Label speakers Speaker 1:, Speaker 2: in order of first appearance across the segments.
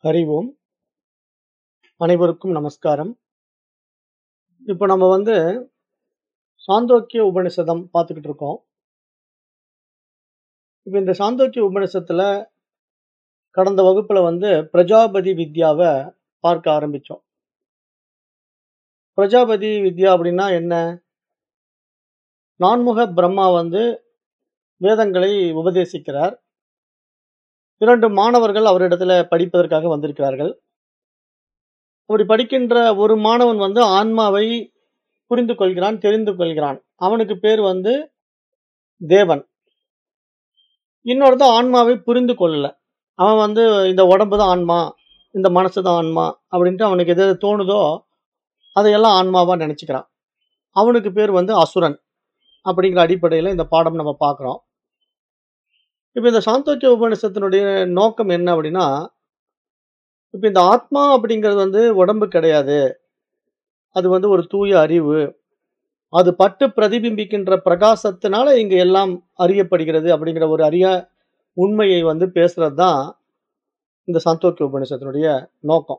Speaker 1: அறிவோம் அனைவருக்கும் நமஸ்காரம் இப்போ நம்ம வந்து சாந்தோக்கிய உபனிஷதம் பார்த்துக்கிட்டு இருக்கோம் இப்போ இந்த சாந்தோக்கிய உபனிஷத்துல கடந்த வகுப்புல வந்து பிரஜாபதி வித்யாவை பார்க்க ஆரம்பிச்சோம் பிரஜாபதி வித்யா அப்படின்னா என்ன நான்முக பிரம்மா வந்து வேதங்களை உபதேசிக்கிறார் இரண்டு மாணவர்கள் அவரிடத்துல படிப்பதற்காக வந்திருக்கிறார்கள் அப்படி படிக்கின்ற ஒரு மாணவன் வந்து ஆன்மாவை புரிந்து கொள்கிறான் தெரிந்து கொள்கிறான் அவனுக்கு பேர் வந்து தேவன் இன்னொருத்தன் ஆன்மாவை புரிந்து கொள்ளல அவன் வந்து இந்த உடம்பு தான் ஆன்மா இந்த மனசு தான் ஆன்மா அப்படின்ட்டு அவனுக்கு எது எது தோணுதோ அதையெல்லாம் ஆன்மாவா நினைச்சுக்கிறான் அவனுக்கு பேர் வந்து அசுரன் அப்படிங்கிற அடிப்படையில் இந்த பாடம் நம்ம பார்க்குறோம் இப்போ இந்த சாந்தோக்கிய உபநிஷத்தினுடைய நோக்கம் என்ன அப்படின்னா இப்போ இந்த ஆத்மா அப்படிங்கிறது வந்து உடம்பு கிடையாது அது வந்து ஒரு தூய அறிவு அது பட்டு பிரதிபிம்பிக்கின்ற பிரகாசத்தினால இங்க எல்லாம் அறியப்படுகிறது அப்படிங்கிற ஒரு அரிய உண்மையை வந்து பேசுறது தான் இந்த சாந்தோக்கிய உபநிஷத்தினுடைய நோக்கம்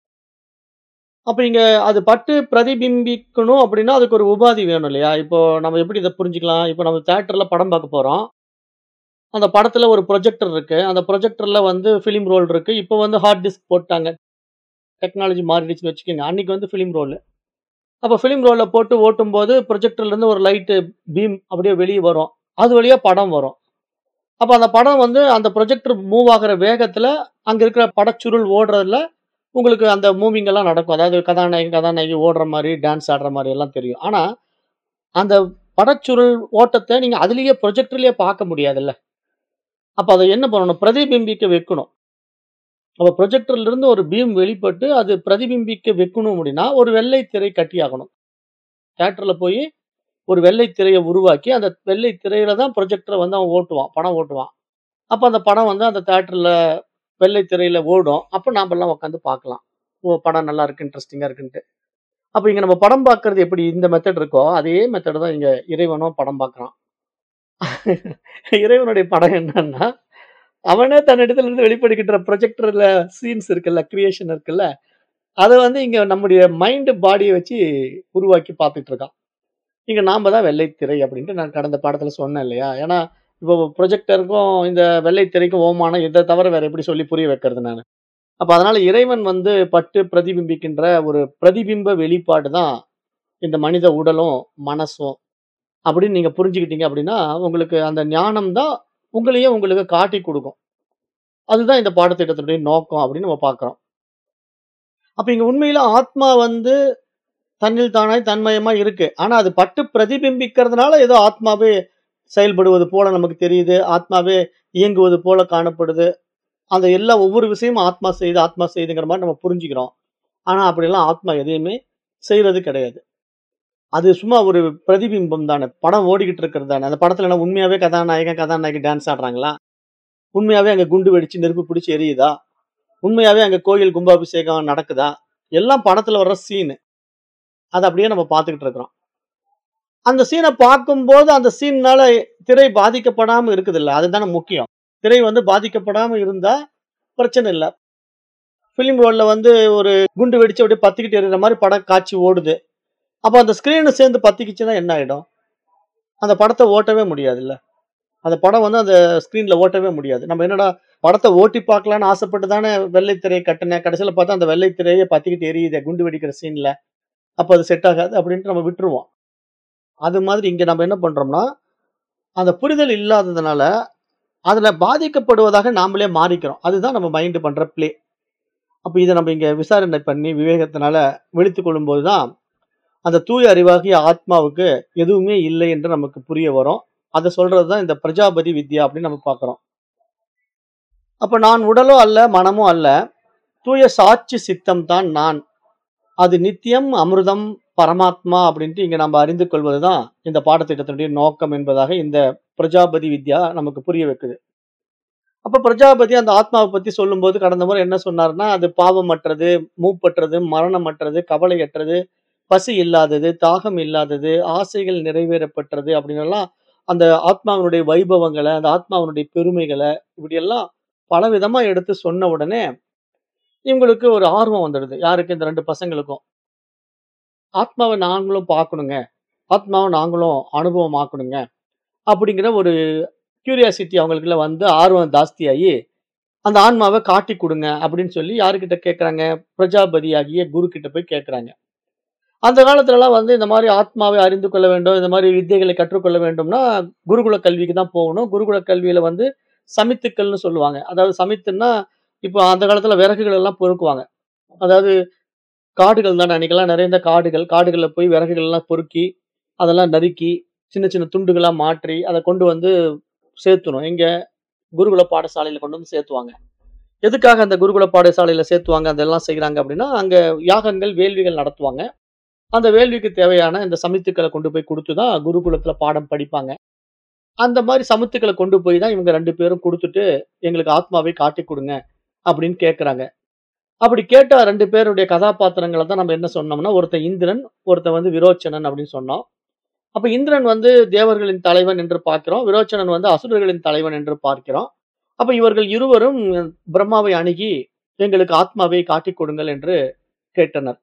Speaker 1: அப்ப இங்க அது பட்டு பிரதிபிம்பிக்கணும் அப்படின்னா அதுக்கு ஒரு உபாதி வேணும் இல்லையா இப்போ நம்ம எப்படி இதை புரிஞ்சுக்கலாம் இப்போ நம்ம தேட்டர்ல படம் பார்க்க போறோம் அந்த படத்துல ஒரு ப்ரொஜெக்டர் இருக்கு அந்த ப்ரொஜெக்டர்ல வந்து ஃபிலிம் ரோல் இருக்கு இப்போ வந்து ஹார்ட் டிஸ்க் போட்டாங்க டெக்னாலஜி மாறிடுச்சுன்னு வச்சுக்கோங்க அன்னைக்கு வந்து ஃபிலிம் ரோல் அப்போ ஃபிலிம் ரோலில் போட்டு ஓட்டும் போது ப்ரொஜெக்டர்ல இருந்து ஒரு லைட்டு பீம் அப்படியே வெளியே வரும் அது வழியா படம் வரும் அப்போ அந்த படம் வந்து அந்த ப்ரொஜெக்டர் மூவ் ஆகிற வேகத்துல அங்க இருக்கிற படச்சுருள் ஓடுறதுல உங்களுக்கு அந்த மூவிங் எல்லாம் நடக்கும் அதாவது கதாநாயகி கதாநாயகி ஓடுற மாதிரி டான்ஸ் ஆடுற மாதிரி எல்லாம் தெரியும் ஆனா அந்த படச்சுருள் ஓட்டத்தை நீங்க அதுலயே ப்ரொஜெக்டர்லயே பார்க்க முடியாதுல்ல அப்ப அதை என்ன பண்ணணும் பிரதிபிம்பிக்க வைக்கணும் அப்ப ப்ரொஜெக்டர்ல இருந்து ஒரு பீம் வெளிப்பட்டு அது பிரதிபிம்பிக்க வைக்கணும் அப்படின்னா ஒரு வெள்ளை திரை கட்டி ஆகணும் தியேட்டர்ல போய் ஒரு வெள்ளை திரையை உருவாக்கி அந்த வெள்ளை திரையில தான் ப்ரொஜெக்டரை வந்து அவன் ஓட்டுவான் படம் ஓட்டுவான் அப்ப அந்த படம் வந்து அந்த தியேட்டர்ல வெள்ளை திரையில ஓடும் அப்ப நாம எல்லாம் உட்காந்து பார்க்கலாம் ஓ படம் நல்லா இருக்கு இன்ட்ரெஸ்டிங்கா இருக்குன்ட்டு அப்ப இங்க நம்ம படம் பார்க்கறது எப்படி இந்த மெத்தட் இருக்கோ அதே மெத்தட் தான் இங்க இறைவனும் படம் பார்க்கறான் இறைவனுடைய படம் என்னன்னா அவனே தன்னிடத்துல இருந்து வெளிப்படுகின்ற ப்ரொஜெக்டர்ல சீன்ஸ் இருக்குல்ல கிரியேஷன் இருக்குல்ல அதை வந்து இங்க நம்முடைய மைண்ட் பாடியை வச்சு உருவாக்கி பார்த்துட்டு இருக்கான் இங்க நாம தான் வெள்ளை திரை அப்படின்ட்டு நான் கடந்த பாடத்துல சொன்னேன் இல்லையா ஏன்னா இப்போ ப்ரொஜெக்டருக்கும் இந்த வெள்ளை திரைக்கும் ஓமானம் இதை தவிர வேற எப்படி சொல்லி புரிய வைக்கிறது நான் அப்ப அதனால இறைவன் வந்து பட்டு பிரதிபிம்பிக்கின்ற ஒரு பிரதிபிம்ப வெளிப்பாடு தான் இந்த மனித உடலும் மனசும் அப்படின்னு நீங்க புரிஞ்சுக்கிட்டீங்க அப்படின்னா உங்களுக்கு அந்த ஞானம் தான் உங்களையே உங்களுக்கு காட்டி கொடுக்கும் அதுதான் இந்த பாடத்திட்டத்தினுடைய நோக்கம் அப்படின்னு நம்ம பார்க்கிறோம் அப்ப இங்க உண்மையில ஆத்மா வந்து தன்னில் தானாய் தன்மயமா இருக்கு ஆனா அது பட்டு பிரதிபிம்பிக்கிறதுனால ஏதோ ஆத்மாவே செயல்படுவது போல நமக்கு தெரியுது ஆத்மாவே இயங்குவது போல காணப்படுது அந்த எல்லா ஒவ்வொரு விஷயமும் ஆத்மா செய்து ஆத்மா செய்துங்கிற மாதிரி நம்ம புரிஞ்சுக்கிறோம் ஆனா அப்படிலாம் ஆத்மா எதையுமே செய்யறது கிடையாது அது சும்மா ஒரு பிரதிபிம்பம் தானே படம் ஓடிக்கிட்டு இருக்கிறது தானே அந்த படத்துல என்ன உண்மையாவே கதாநாயகன் கதாநாயகி டான்ஸ் ஆடுறாங்களா உண்மையாவே அங்க குண்டு வெடிச்சு நெருப்பு பிடிச்சி எரியுதா உண்மையாவே அங்க கோயில் கும்பாபிஷேகம் நடக்குதா எல்லாம் படத்துல வர்ற சீனு அதை அப்படியே நம்ம பார்த்துக்கிட்டு இருக்கிறோம் அந்த சீனை பார்க்கும்போது அந்த சீன்னால திரை பாதிக்கப்படாம இருக்குது இல்ல அதுதானே முக்கியம் திரை வந்து பாதிக்கப்படாம இருந்தா பிரச்சனை இல்லை ஃபிலிம் ரோல்ல வந்து ஒரு குண்டு வெடிச்சு அப்படியே பத்திக்கிட்டு எறிகிற மாதிரி படம் காட்சி ஓடுது அப்போ அந்த ஸ்கிரீனு சேர்ந்து பத்திக்கிச்சுன்னா என்ன ஆயிடும் அந்த படத்தை ஓட்டவே முடியாது இல்ல அந்த படம் வந்து அந்த ஸ்கிரீன்ல ஓட்டவே முடியாது நம்ம என்னடா படத்தை ஓட்டி பார்க்கலான்னு ஆசைப்பட்டு தானே வெள்ளை திரையை கட்டினேன் கடைசியில பார்த்தா அந்த வெள்ளை திரையை பத்திக்கிட்டு எரியுது குண்டு வெடிக்கிற சீன்ல அப்போ அது செட் ஆகாது அப்படின்ட்டு நம்ம விட்டுருவோம் அது மாதிரி இங்க நம்ம என்ன பண்றோம்னா அந்த புரிதல் இல்லாததுனால அதுல பாதிக்கப்படுவதாக நாமளே மாறிக்கிறோம் அதுதான் நம்ம மைண்ட் பண்ற பிளே அப்ப இதை நம்ம இங்க விசாரணை பண்ணி விவேகத்தினால விழித்துக் கொள்ளும் போதுதான் அந்த தூய அறிவாகிய ஆத்மாவுக்கு எதுவுமே இல்லை என்று நமக்கு புரிய வரும் அதை சொல்றதுதான் இந்த பிரஜாபதி வித்யா அப்படின்னு நம்ம பார்க்கிறோம் அப்ப நான் உடலோ அல்ல மனமோ அல்ல தூய சாட்சி சித்தம் தான் நான் அது நித்தியம் அமிர்தம் பரமாத்மா அப்படின்ட்டு இங்க நம்ம அறிந்து கொள்வதுதான் இந்த பாடத்திட்டத்தினுடைய நோக்கம் என்பதாக இந்த பிரஜாபதி வித்யா நமக்கு புரிய வைக்குது அப்ப பிரஜாபதி அந்த ஆத்மாவை பத்தி சொல்லும்போது கடந்த முறை என்ன சொன்னார்னா அது பாவமற்றது மூப்பற்றது மரணமற்றது கவலையற்றது பசி இல்லாதது தாகம் இல்லாதது ஆசைகள் நிறைவேறப்பட்டது அப்படின்னு எல்லாம் அந்த ஆத்மாவினுடைய வைபவங்களை அந்த ஆத்மாவினுடைய பெருமைகளை இப்படி எல்லாம் பல விதமா எடுத்து சொன்ன உடனே இவங்களுக்கு ஒரு ஆர்வம் வந்துடுது. யாருக்கு? இந்த 2 பசங்களுக்கும். ஆத்மாவ நாங்களும் பார்க்கணுங்க. ஆத்மாவ நாங்களும் அனுபவமாக்கணுங்க. அப்படிங்கிற ஒரு கியூரியாசிட்டி அவங்களுக்குள்ள வந்து ஆர்வம் ஜாஸ்தியாயி, அந்த ஆன்மாவ காட்டிக் குடுங்க அப்படின்னு சொல்லி யாருகிட்ட கேட்கறாங்க? பிரஜாபதியாகிய குரு கிட்ட போய் கேட்கறாங்க. அந்த காலத்துலலாம் வந்து இந்த மாரி ஆத்மாவை அறிந்து கொள்ள வேண்டும், இந்த மாரி வித்தைகளை கற்றுக்கொள்ள வேண்டும்னா, குருகுல கல்விக்கு தான் போகணும். குருகுல கல்வியில வந்து சமித்துக்கள்னு சொல்லுவாங்க. அதாவது சமித்துன்னா, இப்போ அந்த காலத்துல விறகுகள் எல்லாம் பொறுக்குவாங்க. அதாவது காடுகள் தானே அன்னைக்கெல்லாம் நிறைந்த காடுகள். காடுகள்ல போய் விறகுகள்லாம் பொறுக்கி, அதெல்லாம் நறுக்கி, சின்ன சின்ன துண்டுகளா மாற்றி, அத கொண்டு வந்து சேர்த்தணும். எங்க? குருகுல பாடசாலையில கொண்டு வந்து சேர்த்துவாங்க. எதுக்காக அந்த குருகுல பாடசாலையில சேர்த்துவாங்க, அதெல்லாம் செய்றாங்க அப்படின்னா, அங்க யாகங்கள், வேள்விகள் நடத்துவாங்க. அந்த வேள்விக்கு தேவையான இந்த சமித்துக்கள கொண்டு போய் குடுத்து தான் குருகுலத்துல பாடம் படிப்பாங்க. அந்த மாரி சமித்துக்கள கொண்டு போய் தான் இவங்க 2 பேரும் குடுத்துட்டு, எங்களுக்கு ஆத்மாவை காட்டிக் குடுங்க அப்படின்னு கேட்கறாங்க. அப்படி கேட்டா 2 பேருடைய கதாபாத்திரங்கள தான் நம்ம என்ன சொன்னோம்னா, ஒருத்தன் இந்திரன், ஒருத்தன் வந்து விரோச்சனன் அப்படின்னு சொன்னோம். அப்ப இந்திரன் வந்து தேவர்களின் தலைவன் என்று பார்க்கிறோம். விரோச்சனன் வந்து அசுரர்களின் தலைவன் என்று பார்க்கிறோம். அப்ப இவர்கள் இருவரும் பிரம்மாவை அணுகி, எங்களுக்கு ஆத்மாவை காட்டிக் கொடுங்கள் என்று கேட்டனர்.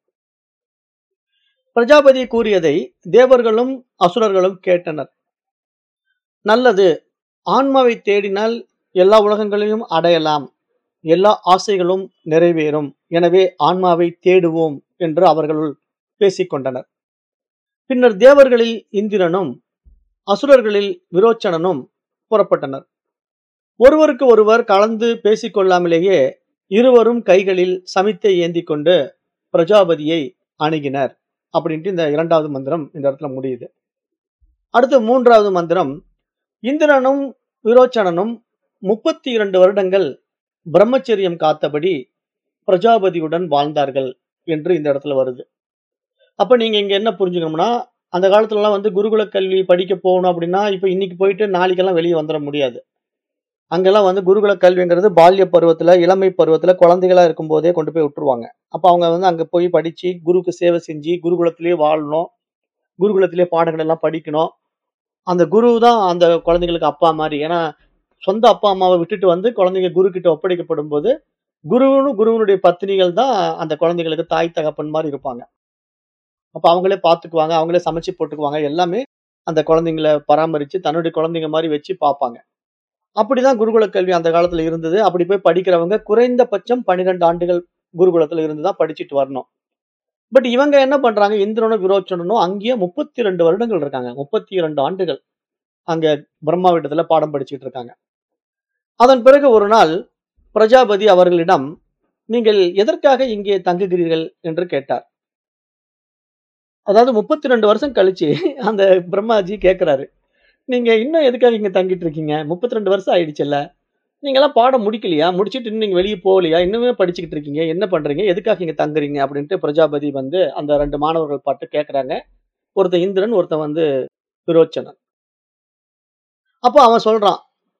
Speaker 1: பிரஜாபதி கூறியதை தேவர்களும், அசுரர்களும் கேட்டனர். நல்லது. ஆன்மாவை தேடினால் எல்லா உலகங்களையும் அடையலாம். எல்லா ஆசைகளும் நிறைவேறும். எனவே ஆன்மாவை தேடுவோம் என்று அவர்களுள் பேசிக் கொண்டனர். பின்னர் தேவர்களில் இந்திரனும், அசுரர்களில் விரோச்சனனும் புறப்பட்டனர். ஒருவருக்கு ஒருவர் கலந்து பேசிக் கொள்ளாமலேயே இருவரும் கைகளில் சமித்தை ஏந்திக் கொண்டு பிரஜாபதியை அணுகினர். அப்படின்ட்டு இந்த 2வது மந்திரம் இந்த இடத்துல முடியுது. அடுத்து 3வது மந்திரம், இந்திரனும், விரோச்சனனும் 32 வருடங்கள் பிரம்மச்சரியம் காத்தபடி பிரஜாபதியுடன் வாழ்ந்தார்கள் என்று இந்த இடத்துல வருது. அப்ப நீங்க இங்க என்ன புரிஞ்சுக்கணும்னா, அந்த காலத்துலலாம் வந்து குருகுல கல்வி படிக்க போகணும் அப்படின்னா, இப்ப இன்னைக்கு போயிட்டு நாளைக்கெல்லாம் வெளிய வந்துர முடியாது. அங்கெல்லாம் வந்து குருகுல கல்விங்கிறது பால்ய பருவத்துல, இளமை பருவத்துல குழந்தைகளா இருக்கும்போதே கொண்டு போய் விட்டுருவாங்க. அப்ப அவங்க வந்து அங்க போய் படிச்சு, குருக்கு சேவை செஞ்சு, குருகுலத்திலேயே வாழணும். குருகுலத்திலேயே பாடங்கள் எல்லாம் படிக்கணும். அந்த குரு தான் அந்த குழந்தைகளுக்கு அப்பா மாரி. ஏன்னா, சொந்த அப்பா, அம்மாவ விட்டுட்டு வந்து குழந்தைங்க குரு கிட்ட ஒப்படைக்கப்படும்போது, குருவும், குருவினுடைய பத்தினிகள் தான் அந்த குழந்தைகளுக்கு தாய், தகப்பன் மாரி இருப்பாங்க. அப்ப அவங்களே பார்த்துக்குவாங்க. அவங்களே சமைச்சு போட்டுக்குவாங்க. எல்லாமே அந்த குழந்தைங்கள பராமரிச்சு, தன்னுடைய குழந்தைங்க மாரி வச்சு பார்ப்பாங்க. அப்படிதான் குருகுல கல்வி அந்த காலத்துல இருந்தது. அப்படி போய் படிக்கிறவங்க குறைந்தபட்சம் 12 ஆண்டுகள் குருகுலத்துல இருந்து தான் படிச்சுட்டு வரணும். பட் இவங்க என்ன பண்றாங்க, இந்திரனும், விரோச்சனனும் அங்கேயே 32 வருடங்கள் இருக்காங்க. 32 ஆண்டுகள் அங்க பிரம்மாவிடத்துல பாடம் படிச்சுட்டு இருக்காங்க. அதன் பிறகு ஒரு நாள் பிரஜாபதி அவர்களிடம், "நீங்கள் எதற்காக இங்கே தங்குகிறீர்கள்?" என்று கேட்டார். அதாவது 32 வருஷம் கழிச்சு அந்த பிரம்மாஜி கேட்கிறாரு. "நீங்க இன்னும் எதுக்காக இங்க தங்கிட்டு இருக்கீங்க? 32 வருஷம் ஆயிடுச்சுல்ல. நீங்கலாம் பாடம் முடிக்கலையா? முடிச்சுட்டு இன்னும் நீங்க வெளிய போகலையா? இன்னுமே படிச்சுக்கிட்டு இருக்கீங்க. என்ன பண்றீங்க? எதுக்காக இங்க தங்குறீங்க?" அப்படின்ட்டு பிரஜாபதி வந்து அந்த 2 மாணவர்கள் பார்த்து கேட்கறாங்க. ஒருத்தன் இந்திரன், ஒருத்தன் வந்து விரோச்சனன். அப்ப அவன் சொல்றான்,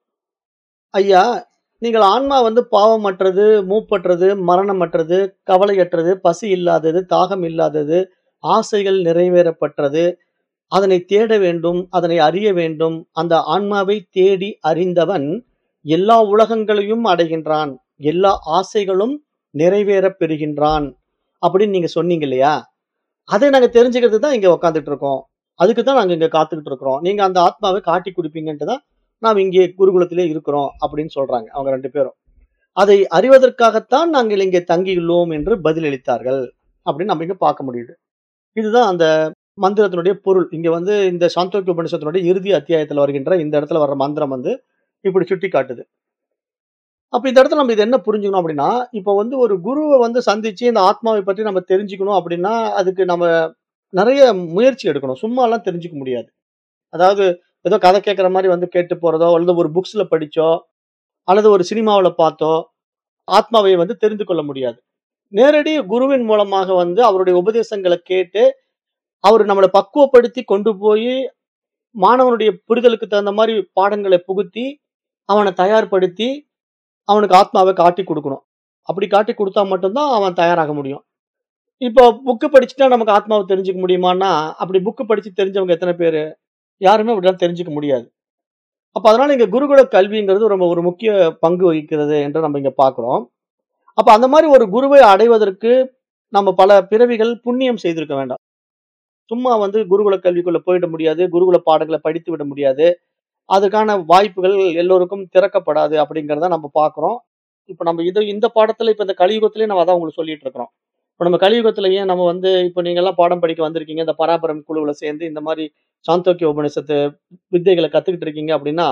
Speaker 1: "ஐயா, நீங்கள் ஆன்மா வந்து பாவமற்றது, மூப்பற்றது, மரணமற்றது, கவலையற்றது, பசி இல்லாதது, தாகம் இல்லாதது, ஆசைகள் நிறைவேறப்பட்டது. அதனை தேட வேண்டும், அதனை அறிய வேண்டும். அந்த ஆன்மாவை தேடி அறிந்தவன் எல்லா உலகங்களையும் அடைகின்றான். எல்லா ஆசைகளும் நிறைவேறப் பெறுகின்றான்." அப்படின்னு நீங்க சொன்னீங்க இல்லையா? அதை நாங்க தெரிஞ்சுக்கிறதுக்கு தான் இங்க உட்கார்ந்துட்டு இருக்கோம். அதுக்கு தான் நாங்க இங்க காத்துக்கிட்டு இருக்கிறோம். நீங்க அந்த ஆத்மாவை காட்டிக் குடுப்பீங்கன்ட்டு தான் நாம் இங்கே குருகுலத்திலே இருக்கிறோம் அப்படின்னு சொல்றாங்க அவங்க 2 பேரும். அதை அறிவதற்காகத்தான் நாங்கள் இங்கே தங்கியுள்ளோம் என்று பதிலளித்தார்கள். அப்படின்னு நம்ம இங்க பார்க்க முடியுது. இதுதான் அந்த மந்திரத்தினுடைய பொருள். இங்க வந்து இந்த சாந்தோக்கிய உபநிஷத்தினுடைய இறுதி அத்தியாயத்துல வருகின்ற இந்த இடத்துல வர்ற மந்திரம் வந்து இப்படி சுட்டிக்காட்டுது. அப்ப இந்த இடத்துல நம்ம இது என்ன புரிஞ்சுக்கணும் அப்படின்னா, இப்ப வந்து ஒரு குருவ வந்து சந்திச்சு இந்த ஆத்மாவை பற்றி நம்ம தெரிஞ்சுக்கணும் அப்படின்னா, அதுக்கு நம்ம நெறைய முயற்சி எடுக்கணும். சும்மாலாம் தெரிஞ்சுக்க முடியாது. அதாவது ஏதோ கதை கேட்கிற மாரி வந்து கேட்டு போறதோ, அல்லது ஒரு புக்ஸ்ல படிச்சோ, அல்லது ஒரு சினிமாவுல பார்த்தோ, ஆத்மாவை வந்து தெரிந்து கொள்ள முடியாது. நேரடி குருவின் மூலமாக வந்து அவருடைய உபதேசங்கள கேட்டு, அவரு நம்மள பக்குவப்படுத்தி கொண்டு போயி, மாணவனுடைய புரிதலுக்கு தகுந்த மாரி பாடங்களை புகுத்தி, அவன தயார்படுத்தி, அவனுக்கு ஆத்மாவ காட்டிக் குடுக்கணும். அப்படி காட்டிக் குடுத்தா மட்டும் தான் அவன் தயாராக முடியும். இப்போ புக் படிச்சுட்டா நமக்கு ஆத்மாவ தெரிஞ்சுக்க முடியுமான்னா, அப்படி புக் படிச்சு தெரிஞ்சவங்க எத்தன பேரு? யாருமே அப்படிலாம் தெரிஞ்சுக்க முடியாது. அப்ப அதனால இங்க குருகுல கல்விங்கிறது ரொம்ப ஒரு முக்கிய பங்கு வகிக்கிறது என்று நம்ம இங்க பார்க்கிறோம். அப்ப அந்த மாரி ஒரு குருவை அடைவதற்கு நம்ம பல பிறவிகள் புண்ணியம் செய்திருக்க வேண்டாம். சும்மா வந்து குருகுல கல்விக்குள்ள போயிட முடியாது. குருகுல பாடங்கள படித்து விட முடியாது. அதுக்கான வாய்ப்புகள் எல்லோருக்கும் திறக்கப்படாது அப்படிங்கிறத நம்ம பார்க்கிறோம். இப்ப நம்ம இது இந்த பாடத்துல இப்ப இந்த கலியுகத்திலேயே நம்ம அதான் உங்களுக்கு சொல்லிட்டு இருக்கிறோம். இப்ப நம்ம கலியுகத்துல ஏன் நம்ம வந்து இப்ப நீங்கலாம் பாடம் படிக்க வந்திருக்கீங்க. இந்த பராபரம் குழுவுல சேர்ந்து இந்த மாரி சாந்தோக்கிய உபநிஷத்து வித்தைகள கத்துக்கிட்டு இருக்கீங்க அப்படின்னா,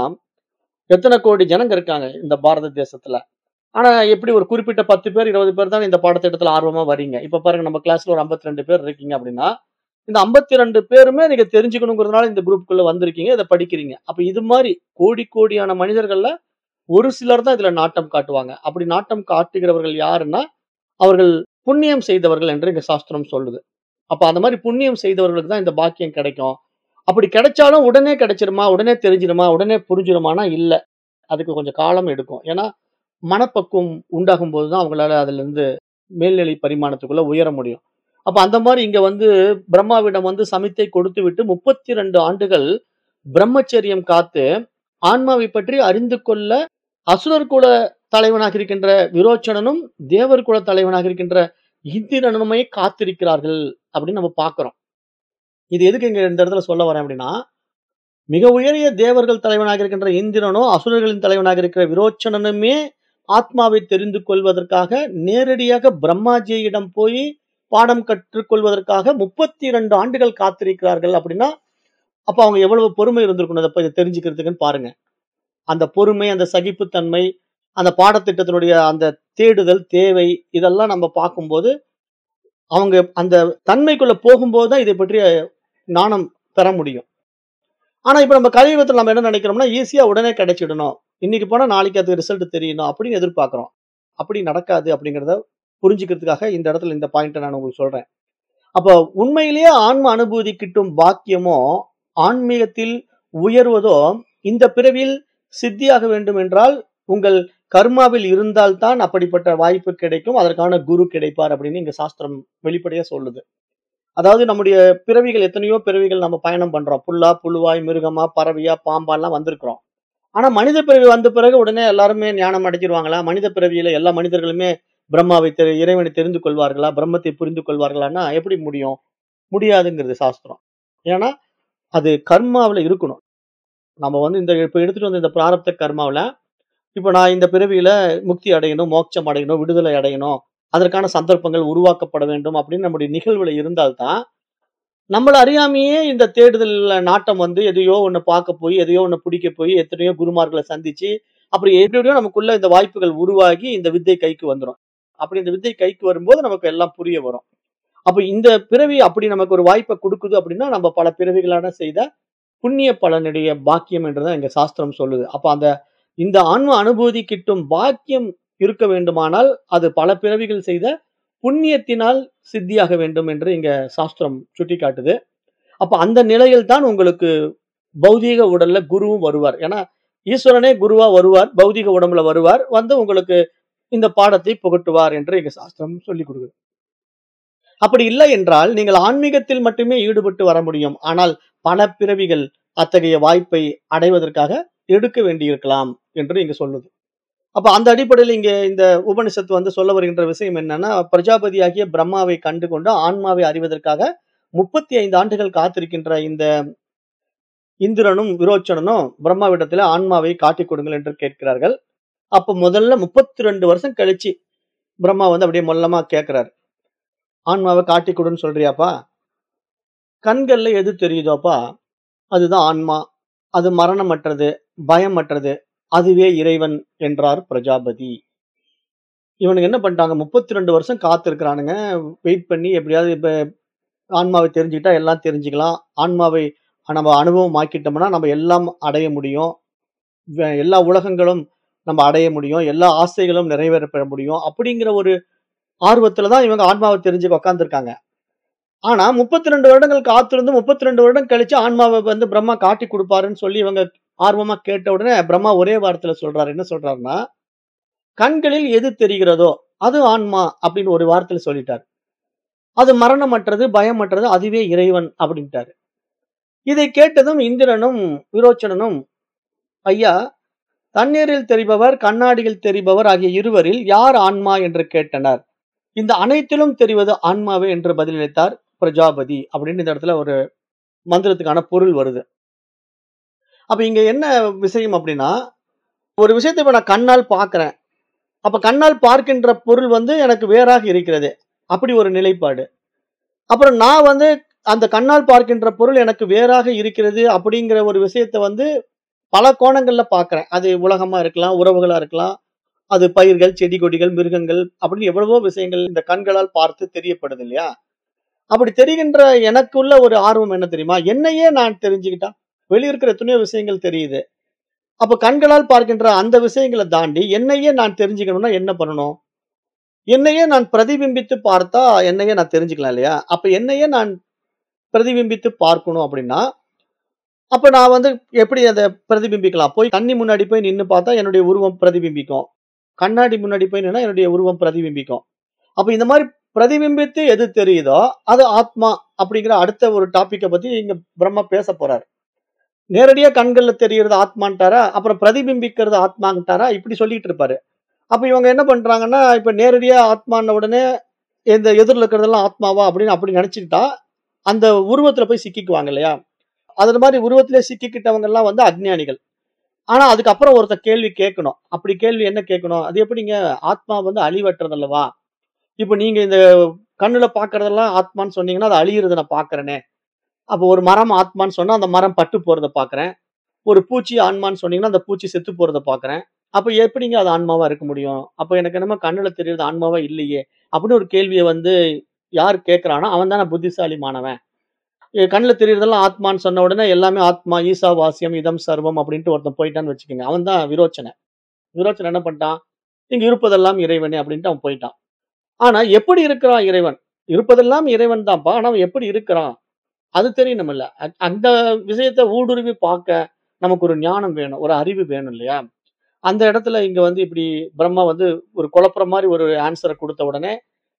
Speaker 1: எத்தன கோடி ஜனங்க இருக்காங்க இந்த பாரத தேசத்துல. ஆனா எப்படி ஒரு குறிப்பிட்ட 10 பேர், 20 பேர் தான் இந்த பாடத்திட்டத்துல ஆர்வமா வரீங்க. இப்ப பாருங்க நம்ம கிளாஸ்ல ஒரு 52 பேர் இருக்கீங்க அப்படின்னா, இந்த 52 பேருமே நீங்க தெரிஞ்சுக்கணுங்கிறதுனால இந்த குரூப்க்குள்ள வந்திருக்கீங்க. இத படிக்கிறீங்க. அப்ப இது மாரி கோடி கோடியான மனிதர்கள்ல ஒரு சிலர் தான் இதுல நாட்டம் காட்டுவாங்க. அப்படி நாட்டம் காட்டுகிறவர்கள் யாருன்னா, அவர்கள் புண்ணியம் செய்தவர்கள் என்று இங்க சாஸ்திரம் சொல்லுது. அப்ப அந்த மாரி புண்ணியம் செய்தவர்களுக்கு தான் இந்த பாக்கியம் கிடைக்கும். அப்படி கிடைச்சாலும் உடனே கிடைச்சிருமா? உடனே தெரிஞ்சிருமா? உடனே புரிஞ்சிருமான்னா இல்ல. அதுக்கு கொஞ்சம் காலம் எடுக்கும். ஏன்னா, மனப்பக்குவம் உண்டாகும்போது தான் அவங்களால அதிலிருந்து மேல்நிலை பரிமாணத்துக்குள்ள உயர முடியும். அப்ப அந்த மாரி இங்க வந்து பிரம்மாவிடம் வந்து சமித்தை கொடுத்துவிட்டு 32 ஆண்டுகள் பிரம்மச்சரியம் காத்து, ஆன்மாவை பற்றி அறிந்து கொள்ள அசுரர் குல தலைவனாக இருக்கின்ற விரோச்சனனும், தேவர் குல தலைவனாக இருக்கின்ற இந்திரனுமே காத்திருக்கிறார்கள் அப்படின்னு நம்ம பார்க்கிறோம். இது எதுக்கு இங்க இந்த இடத்துல சொல்ல வரேன் அப்படின்னா, மிக உயரிய தேவர்கள் தலைவனாக இருக்கின்ற இந்திரனும், அசுரர்களின் தலைவனாக இருக்கிற விரோச்சனனுமே ஆத்மாவை தெரிந்து கொள்வதற்காக நேரடியாக பிரம்மாஜியிடம் போய் பாடம் கற்றுக்கொள்வதற்காக 32 ஆண்டுகள் காத்திருக்கிறார்கள் அப்படின்னா, அப்ப அவங்க எவ்வளவு பொறுமை இருந்திருக்கணும் இத ப தெரிஞ்சுக்கிறதுக்குன்னு பாருங்க. அந்த பொறுமை, அந்த சகிப்புத்தன்மை, அந்த பாடத்திட்டத்தினுடைய அந்த தேடுதல், தேவை இதெல்லாம் நம்ம பார்க்கும்போது, அவங்க அந்த தன்மைக்குள்ள போகும்போது தான் இதை பற்றிய ஞானம் பெற முடியும். ஆனா இப்ப நம்ம கலியுகத்துல நம்ம என்ன நினைக்கிறோம்னா, ஈஸியா உடனே கிடைச்சிடணும். இன்னைக்கு போனா நாளைக்கு அது ரிசல்ட் தெரியணும் அப்படின்னு எதிர்பார்க்கிறோம். அப்படி நடக்காது அப்படிங்கிறத புரிஞ்சுக்கிறதுக்காக இந்த இடத்துல இந்த பாயிண்ட்ட நான் உங்களுக்கு சொல்றேன். அப்ப உண்மையிலேயே ஆன்ம அனுபூதி கிட்டும் பாக்கியமோ, ஆன்மீகத்தில் உயர்வதோ இந்த பிறவியில் சித்தியாக வேண்டும் என்றால், உங்கள் கர்மாவில் இருந்தால் தான் அப்படிப்பட்ட வாய்ப்பு கிடைக்கும். அதற்கான குரு கிடைப்பார் அப்படின்னு இங்க சாஸ்திரம் வெளிப்படையா சொல்லுது. அதாவது நம்முடைய பிறவிகள் எத்தனையோ பிறவிகள் நம்ம பயணம் பண்றோம். புல்லா, புழுவாய், மிருகமா, பறவையா, பாம்பாலாம் வந்திருக்கிறோம். ஆனா மனித பிறவி வந்த பிறகு உடனே எல்லாருமே ஞானம் அடைஞ்சிருவாங்களா? மனித பிறவியில எல்லா மனிதர்களுமே பிரம்மாவை தெ இறைவனை தெரிந்து கொள்வார்களா? பிரம்மத்தை புரிந்து கொள்வார்களான்னா எப்படி முடியும்? முடியாதுங்கிறது சாஸ்திரம். ஏன்னா, அது கர்மாவுல இருக்கணும். நம்ம வந்து இந்த இப்ப எடுத்துட்டு வந்த இந்த பிராரப்த கர்மாவுல, இப்ப நான் இந்த பிறவியில முக்தி அடையணும், மோட்சம் அடையணும், விடுதலை அடையணும், அதற்கான சந்தர்ப்பங்கள் உருவாக்கப்பட வேண்டும் அப்படின்னு நம்முடைய நிகழ்வுல இருந்தால் தான், நம்மள அறியாமயே இந்த தேடுதல்ல நாட்டம் வந்து எதையோ ஒண்ணு பார்க்க போய், எதையோ ஒண்ணு பிடிக்க போய், எத்தனையோ குருமார்கள சந்திச்சு, அப்புறம் எப்படியோ நமக்குள்ள இந்த வாய்ப்புகள் உருவாகி இந்த வித்தை கைக்கு வந்துரும். அப்படி இந்த வித்தை கைக்கு வரும்போது நமக்கு எல்லாம் புரிய வரும். அப்ப இந்த பிறவி அப்படி நமக்கு ஒரு வாய்ப்ப குடுக்குது அப்படின்னா, நம்ம பல பிறவிகளான செய்த புண்ணிய பலனுடைய பாக்கியம் என்று தான் எங்க சாஸ்திரம் சொல்லுது. அப்ப அந்த இந்த ஆன்ம அனுபூதி கிட்டும் பாக்கியம் இருக்க வேண்டுமானால், அது பல பிறவிகள் செய்த புண்ணியத்தினால் சித்தியாக வேண்டும் என்று இங்க சாஸ்திரம் சுட்டிக்காட்டுது. அப்ப அந்த நிலையில் தான் உங்களுக்கு பௌதீக உடல்ல குருவும் வருவார். ஏன்னா, ஈஸ்வரனே குருவா வருவார். பௌதீக உடம்புல வருவார். வந்து உங்களுக்கு இந்த பாடத்தை புகட்டுவார் என்று எங்க சாஸ்திரம் சொல்லிக் கொடுக்குது. அப்படி இல்லை என்றால், நீங்கள் ஆன்மீகத்தில் மட்டுமே ஈடுபட்டு வர முடியும். ஆனால் பல பிறவிகள் அத்தகைய வாய்ப்பை அடைவதற்காக எடுக்க வேண்டியிருக்கலாம் என்று இங்க சொல்லுது. அப்ப அந்த அடிப்படையில இங்க இந்த உபனிஷத்து வந்து சொல்ல வருகின்ற விஷயம் என்னன்னா, பிரஜாபதியாகிய பிரம்மாவை கண்டு கொண்டு ஆன்மாவை அறிவதற்காக 35 ஆண்டுகள் காத்திருக்கின்ற இந்த இந்திரனும், விரோச்சனனும் பிரம்மாவிடத்தில ஆன்மாவை காட்டிக் கொடுங்கள் என்று கேட்கிறார்கள். அப்ப முதல்ல 32 வருஷம் கழிச்சு பிரம்மா வந்து அப்படியே மொல்லமா கேட்கிறாரு. ஆன்மாவ காட்டிக் குடுன்னு சொல்றியாப்பா? கண்கள்ல எது தெரியுதோப்பா? அதுதான் ஆன்மா. அது மரணமற்றது, பயமற்றது. அதுவே இறைவன் என்றார் பிரஜாபதி. இவனுங்க என்ன பண்ணிட்டாங்க 32 வருஷம் காத்திருக்கிறானுங்க. வெயிட் பண்ணி எப்படியாவது இப்ப ஆன்மாவை தெரிஞ்சுக்கிட்டா எல்லாம் தெரிஞ்சுக்கலாம். ஆன்மாவை நம்ம அனுபவம் ஆக்கிட்டோம்னா, நம்ம எல்லாம் அடைய முடியும். வ எல்லா உலகங்களும் நம்ம அடைய முடியும். எல்லா ஆசைகளும் நிறைவேற பெற முடியும். அப்படிங்கிற ஒரு ஆர்வத்துல தான் இவங்க ஆன்மாவ தெரிஞ்சுக்க உட்கார்ந்திருக்காங்க. ஆனா 32 வருடங்கள் காத்திருந்து 32 வருடம் கழிச்சு ஆன்மாவ வந்து பிரம்மா காட்டிக் குடுப்பாருன்னு சொல்லி இவங்க ஆர்வமா கேட்ட உடனே பிரம்மா ஒரே வார்த்தையில சொல்றாரு. என்ன சொல்றாருன்னா, "கண்களில் எது தெரிகிறதோ, அது ஆன்மா" அப்படின்னு ஒரு வார்த்தையில சொல்லிட்டாரு. அது மரணமற்றது, பயமற்றது. அதுவே இறைவன் அப்படின்ட்டாரு. இதை கேட்டதும் இந்திரனும், விரோச்சனனும், "ஐயா, தண்ணீரில் தெரிபவர், கண்ணாடியில் தெரிபவர் ஆகிய இருவரில் யார் ஆன்மா என்று கேட்டனர். இந்த அனைத்திலும் தெரிவது ஆன்மாவே என்று பதிலளித்தார் பிரஜாபதி. அப்படின்னு இந்த இடத்துல ஒரு மந்திரத்துக்கான பொருள் வருது. அப்ப இங்க என்ன விஷயம் அப்படின்னா, ஒரு விஷயத்த இப்ப நான் கண்ணால் பார்க்கிறேன். அப்ப கண்ணால் பார்க்கின்ற பொருள் வந்து எனக்கு வேறாக இருக்கிறது. அப்படி ஒரு நிலைப்பாடு. அப்புறம் நான் வந்து அந்த கண்ணால் பார்க்கின்ற பொருள் எனக்கு வேறாக இருக்கிறது அப்படிங்கிற ஒரு விஷயத்த வந்து பல கோணங்கள்ல பார்க்கிறேன். அது உலகமா இருக்கலாம், உறவுகளா இருக்கலாம், அது பயிர்கள், செடி கொடிகள், மிருகங்கள் அப்படின்னு எவ்வளவோ விஷயங்கள் இந்த கண்களால் பார்த்து தெரியப்படுது இல்லையா? அப்படி தெரிகின்ற எனக்குள்ள ஒரு ஆர்வம் என்ன தெரியுமா? என்னையே நான் தெரிஞ்சுக்கிட்டா, வெளிய இருக்கிற எத்தனையோ விஷயங்கள் தெரியுது. அப்ப கண்களால் பார்க்கின்ற அந்த விஷயங்கள தாண்டி என்னையே நான் தெரிஞ்சுக்கணும்னா என்ன பண்ணணும்? என்னையே நான் பிரதிபிம்பித்து பார்த்தா என்னையே நான் தெரிஞ்சுக்கலாம் இல்லையா? அப்ப என்னையே நான் பிரதிபிம்பித்து பார்க்கணும் அப்படின்னா, அப்ப நான் வந்து எப்படி அத பிரதிபிம்பிக்கலாம்? போய் தண்ணி முன்னாடி போய் நின்னு பார்த்தா என்னுடைய உருவம் பிரதிபிம்பிக்கும். கண்ணாடி முன்னாடி போய் நின்னா என்னுடைய உருவம் பிரதிபிம்பிக்கும். அப்ப இந்த மாரி பிரதிபிம்பித்து எது தெரியுதோ, அது ஆத்மா அப்படிங்கிற அடுத்த ஒரு டாபிக்க பத்தி இங்க பிரம்மா பேசப் போறாரு. நேரடியா கண்கள்ல தெரியறது ஆத்மான்ட்டாரா, அப்புறம் பிரதிபிம்பிக்கிறது ஆத்மான்ட்டாரா, இப்படி சொல்லிட்டு இருப்பாரு. அப்ப இவங்க என்ன பண்றாங்கன்னா, இப்ப நேரடியா ஆத்மான்ன உடனே இந்த எதிர்ல இருக்கிறதெல்லாம் ஆத்மாவா அப்படின்னு அப்படி நினைச்சுக்கிட்டா, அந்த உருவத்துல போய் சிக்கிக்குவாங்க இல்லையா? அது மாரி உருவத்திலே சிக்கிக்கிட்டவங்க எல்லாம் வந்து அஞ்ஞானிகள். ஆனா அதுக்கப்புறம் ஒருத்தன் கேள்வி கேட்கணும். அப்படி கேள்வி என்ன கேட்கணும்? அது எப்படிங்க ஆத்மா வந்து அழிவற்றது அல்லவா? இப்ப நீங்க இந்த கண்ணுல பார்க்கிறதெல்லாம் ஆத்மான்னு சொன்னீங்கன்னா, அது அழியறத நான் பார்க்கிறேனே. அப்ப ஒரு மரம் ஆத்மான்னு சொன்னா, அந்த மரம் பட்டு போறத பார்க்கிறேன். ஒரு பூச்சி ஆன்மான்னு சொன்னீங்கன்னா, அந்த பூச்சி செத்து போறத பார்க்கிறேன். அப்ப எப்படிங்க அது ஆன்மாவா இருக்க முடியும்? அப்ப எனக்கு என்னமோ கண்ணுல தெரியறது ஆன்மாவா இல்லையே! அப்படின்னு ஒரு கேள்விய வந்து யார் கேட்கிறானோ, அவன் தானே புத்திசாலி மாணவன். எ கண்ணுல தெரியறதெல்லாம் ஆத்மான்னு சொன்ன உடனே எல்லாமே ஆத்மா, ஈசாவாஸ்யம், இதம் சர்வம் அப்படின்ட்டு ஒருத்தன் போயிட்டான்னு வச்சுக்கங்க. அவன் தான் விரோச்சனன். விரோச்சனன் என்ன பண்ணிட்டான்? இங்கு இருப்பதெல்லாம் இறைவனே அப்படின்ட்டு அவன் போயிட்டான். ஆனா எப்படி இருக்கிறான் இறைவன்? இருப்பதெல்லாம் இறைவன் தான்ப்பா. ஆனா அவன் எப்படி இருக்கிறான்? அது தெரியணும்ல. அ அந்த விஷயத்த ஊடுருவி பார்க்க நமக்கு ஒரு ஞானம் வேணும். ஒரு அறிவு வேணும் இல்லையா? அந்த இடத்துல இங்க வந்து இப்படி பிரம்மா வந்து ஒரு குழப்புற மாரி ஒரு ஆன்ஸர குடுத்த உடனே,